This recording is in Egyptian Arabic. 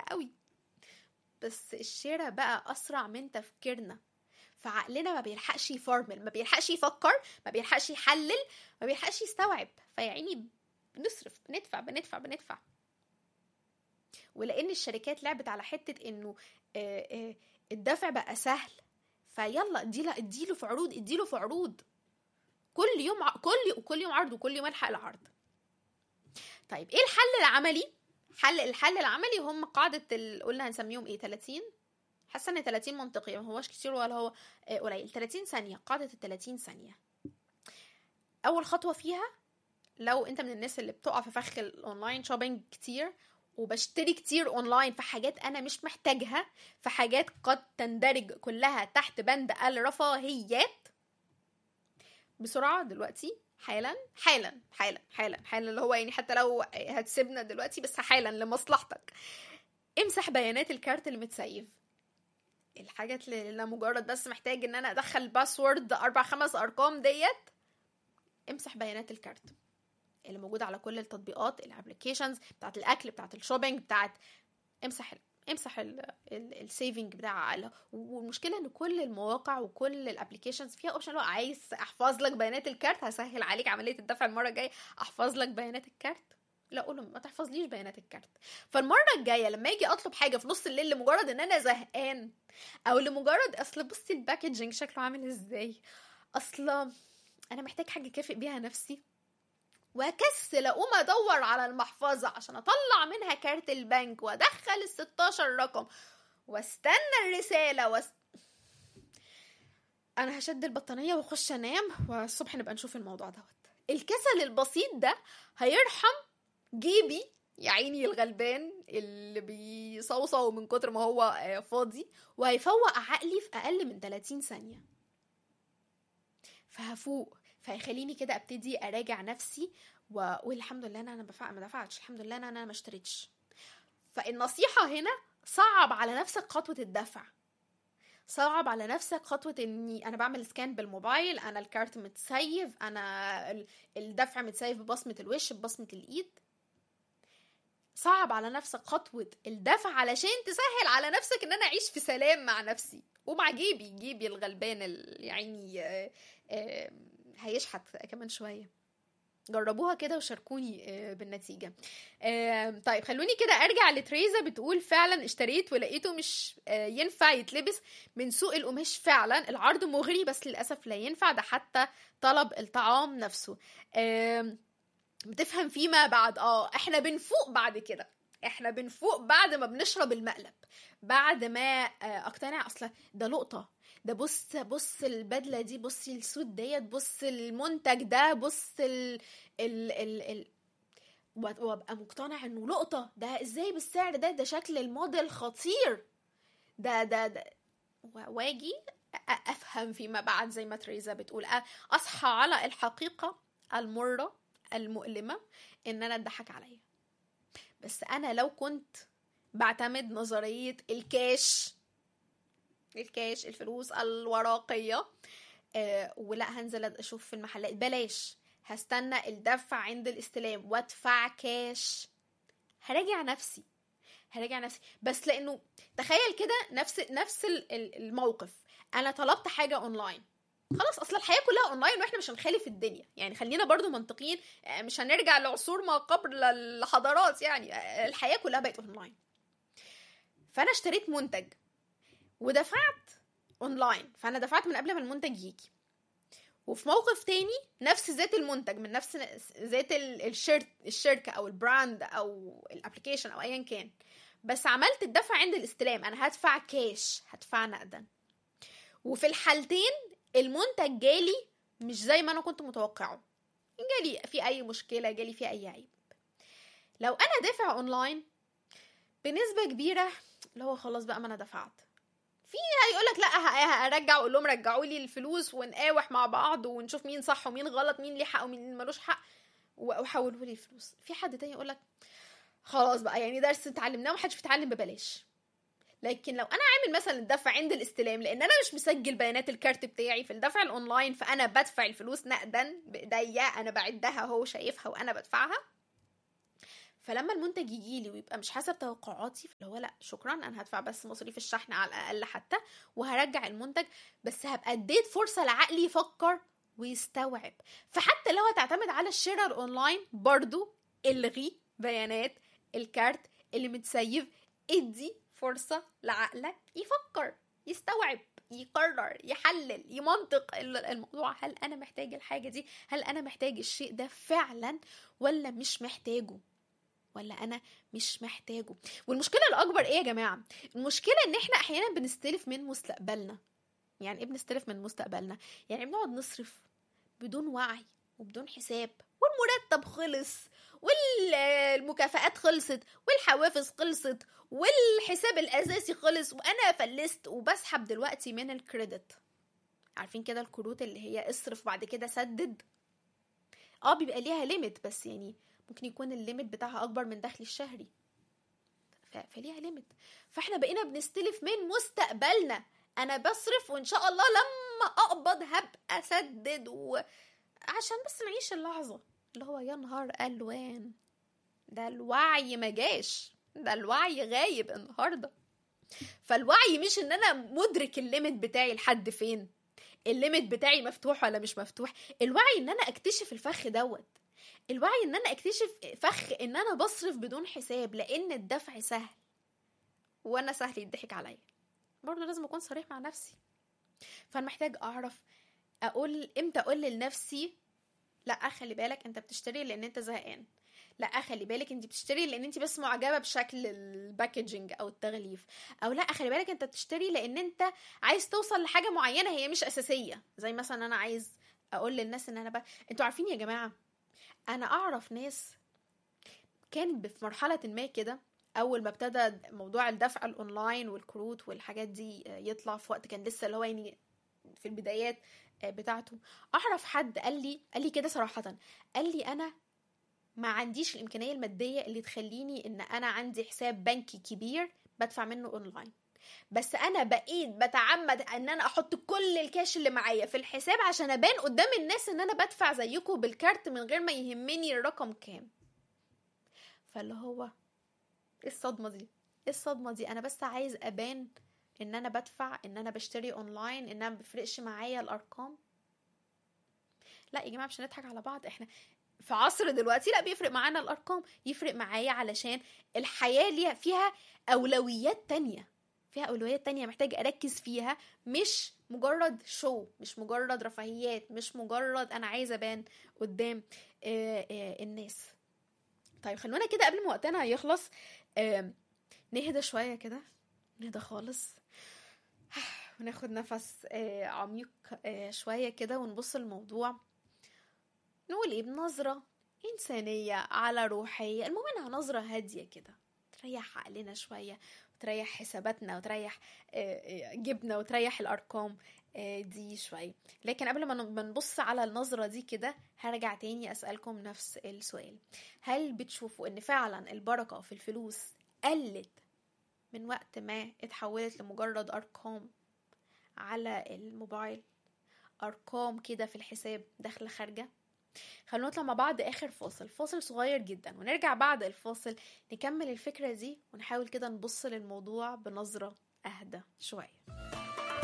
قوي بس الشراء بقى اسرع من تفكيرنا فعقلنا ما بيلحقش يفرمل ما بيلحقش يفكر ما بيلحقش يحلل ما بيلحقش يستوعب فيا عيني بنصرف بندفع بندفع بندفع ولان الشركات لعبت على حته انه آه، آه، الدفع بقى سهل فيلا اديله اديله في عروض اديله في عروض كل يوم ع- كل كل يوم عرض وكل يوم الحق العرض طيب ايه الحل العملي حل الحل العملي هم قاعده ال... قلنا هنسميهم ايه 30 حاسه ان 30 منطقي ما هوش كتير ولا هو آه، قليل 30 ثانيه قاعده ال 30 ثانيه اول خطوه فيها لو انت من الناس اللي بتقع في فخ الاونلاين شوبينج كتير وبشتري كتير اونلاين في حاجات انا مش محتاجها في حاجات قد تندرج كلها تحت بند الرفاهيات بسرعه دلوقتي حالا حالا حالا حالا حالا اللي هو يعني حتى لو هتسيبنا دلوقتي بس حالا لمصلحتك امسح بيانات الكارت اللي متسيف الحاجات اللي اللي مجرد بس محتاج ان انا ادخل باسورد اربع خمس ارقام ديت امسح بيانات الكارت اللي موجوده على كل التطبيقات الابلكيشنز بتاعت الاكل بتاعت الشوبينج بتاعت امسح امسح السيفنج بتاع ال- والمشكله ان كل المواقع وكل الابلكيشنز فيها اوبشن لو عايز احفظ لك بيانات الكارت هسهل عليك عمليه الدفع المره الجايه احفظ لك بيانات الكارت لا اقول له ما تحفظليش بيانات الكارت فالمره الجايه لما اجي اطلب حاجه في نص الليل لمجرد ان انا زهقان او لمجرد اصل بصي الباكجينج شكله عامل ازاي اصلا انا محتاج حاجه كافئ بيها نفسي واكسل اقوم ادور على المحفظه عشان اطلع منها كارت البنك وادخل ال 16 رقم واستنى الرساله واس... انا هشد البطانيه واخش انام والصبح نبقى نشوف الموضوع دوت الكسل البسيط ده هيرحم جيبي يا عيني الغلبان اللي بيصوصو من كتر ما هو آه، فاضي وهيفوق عقلي في اقل من 30 ثانيه فهفوق فهيخليني كده ابتدي اراجع نفسي واقول الحمد لله إن انا بفع ما دفعتش الحمد لله إن انا ما اشتريتش فالنصيحه هنا صعب على نفسك خطوه الدفع صعب على نفسك خطوة اني انا بعمل سكان بالموبايل انا الكارت متسيف انا ال- الدفع متسيف ببصمة الوش ببصمة الايد صعب على نفسك خطوة الدفع علشان تسهل على نفسك ان انا اعيش في سلام مع نفسي ومع جيبي جيبي الغلبان ال- يعني آه، آه، هيشحت كمان شوية جربوها كده وشاركوني آه، بالنتيجة آم، طيب خلوني كده ارجع لتريزا بتقول فعلا اشتريت ولقيته مش آه، ينفع يتلبس من سوق القماش فعلا العرض مغري بس للاسف لا ينفع ده حتى طلب الطعام نفسه آم، بتفهم فيما بعد اه احنا بنفوق بعد كده احنا بنفوق بعد ما بنشرب المقلب بعد ما آه، اقتنع اصلا ده لقطه ده بص بص البدله دي بصي السود ديت بص المنتج ده بص ال ال ال, ال وأ- وابقى مقتنع انه لقطه ده ازاي بالسعر ده ده شكل الموديل خطير ده ده ده و- واجي أ- افهم فيما بعد زي ما تريزا بتقول أ- اصحى على الحقيقه المره المؤلمه ان انا اتضحك عليا بس انا لو كنت بعتمد نظريه الكاش الكاش الفلوس الورقيه آه ولا هنزل اشوف في المحلات بلاش هستنى الدفع عند الاستلام وادفع كاش هراجع نفسي هراجع نفسي بس لانه تخيل كده نفس نفس ال- ال- الموقف انا طلبت حاجه اونلاين خلاص اصل الحياه كلها اونلاين واحنا مش هنخالف الدنيا يعني خلينا برضو منطقيين آه، مش هنرجع لعصور ما قبل الحضارات يعني آه، الحياه كلها بقت اونلاين فانا اشتريت منتج ودفعت اونلاين فانا دفعت من قبل ما المنتج يجي وفي موقف تاني نفس ذات المنتج من نفس ذات ال- الشرت الشركه او البراند او الابلكيشن او ايا كان بس عملت الدفع عند الاستلام انا هدفع كاش هدفع نقدا وفي الحالتين المنتج جالي مش زي ما انا كنت متوقعه جالي في اي مشكله جالي في اي عيب لو انا دافع اونلاين بنسبه كبيره اللي هو خلاص بقى ما انا دفعت في هيقول لك لا ه- هرجع اقول لهم رجعوا لي الفلوس ونقاوح مع بعض ونشوف مين صح ومين غلط مين ليه حق ومين ملوش حق و- وحولوا لي الفلوس في حد تاني يقول لك خلاص بقى يعني درس اتعلمناه ومحدش بيتعلم ببلاش لكن لو انا عامل مثلا الدفع عند الاستلام لان انا مش مسجل بيانات الكارت بتاعي في الدفع الاونلاين فانا بدفع الفلوس نقدا بايديا انا بعدها هو شايفها وانا بدفعها فلما المنتج يجي لي ويبقى مش حسب توقعاتي فاللي هو لا شكرا انا هدفع بس مصاريف الشحن على الاقل حتى وهرجع المنتج بس هبقى اديت فرصه لعقلي يفكر ويستوعب فحتى لو هتعتمد على الشراء الاونلاين برضو الغي بيانات الكارت اللي متسيف ادي فرصه لعقلك يفكر يستوعب يقرر يحلل يمنطق الموضوع هل انا محتاج الحاجه دي هل انا محتاج الشيء ده فعلا ولا مش محتاجه ولا انا مش محتاجه والمشكله الاكبر ايه يا جماعه المشكله ان احنا احيانا بنستلف من مستقبلنا يعني ايه بنستلف من مستقبلنا يعني بنقعد نصرف بدون وعي وبدون حساب والمرتب خلص والمكافآت خلصت والحوافز خلصت والحساب الاساسي خلص وانا فلست وبسحب دلوقتي من الكريدت عارفين كده الكروت اللي هي اصرف بعد كده سدد اه بيبقى ليها ليميت بس يعني ممكن يكون الليميت بتاعها اكبر من دخلي الشهري فليها ليميت فاحنا بقينا بنستلف من مستقبلنا انا بصرف وان شاء الله لما اقبض هبقى اسدد و... عشان بس نعيش اللحظه اللي هو يا نهار الوان ده الوعي ما جاش ده الوعي غايب النهارده فالوعي مش ان انا مدرك الليميت بتاعي لحد فين الليميت بتاعي مفتوح ولا مش مفتوح الوعي ان انا اكتشف الفخ دوت الوعي ان انا اكتشف فخ ان انا بصرف بدون حساب لان الدفع سهل وانا سهل يضحك عليا برضه لازم اكون صريح مع نفسي فانا محتاج اعرف اقول امتى اقول لنفسي لا خلي بالك انت بتشتري لان انت زهقان لا خلي بالك انت بتشتري لان انت بس معجبه بشكل الباكجينج او التغليف او لا خلي بالك انت بتشتري لان انت عايز توصل لحاجه معينه هي مش اساسيه زي مثلا انا عايز اقول للناس ان انا ب... انتوا عارفين يا جماعه انا اعرف ناس كانت في مرحله ما كده اول ما ابتدى موضوع الدفع الاونلاين والكروت والحاجات دي يطلع في وقت كان لسه اللي هو يعني في البدايات بتاعته اعرف حد قال لي قال لي كده صراحه قال لي انا ما عنديش الامكانيه الماديه اللي تخليني ان انا عندي حساب بنكي كبير بدفع منه اونلاين بس انا بقيت بتعمد ان انا احط كل الكاش اللي معايا في الحساب عشان ابان قدام الناس ان انا بدفع زيكم بالكارت من غير ما يهمني الرقم كام فاللي هو ايه الصدمه دي ايه الصدمه دي انا بس عايز ابان ان انا بدفع ان انا بشتري اونلاين ان انا مبيفرقش معايا الارقام لا يا جماعه مش هنضحك على بعض احنا في عصر دلوقتي لا بيفرق معانا الارقام يفرق معايا علشان الحياه ليها فيها اولويات تانية فيها اولويات تانية محتاج اركز فيها مش مجرد شو مش مجرد رفاهيات مش مجرد انا عايزه ابان قدام آآ آآ الناس طيب خلونا كده قبل ما وقتنا يخلص نهدى شويه كده نهدى خالص وناخد نفس عميق شويه كده ونبص الموضوع نقول ايه بنظرة إنسانية على روحية المهم إنها نظرة هادية كده تريح عقلنا شوية وتريح حساباتنا وتريح جبنا وتريح الأرقام دي شوية لكن قبل ما نبص على النظرة دي كده هرجع تاني أسألكم نفس السؤال هل بتشوفوا إن فعلا البركة في الفلوس قلت من وقت ما اتحولت لمجرد أرقام على الموبايل أرقام كده في الحساب داخلة خارجة خلونا نطلع مع بعض اخر فاصل فاصل صغير جدا ونرجع بعد الفاصل نكمل الفكره دي ونحاول كده نبص للموضوع بنظره اهدى شويه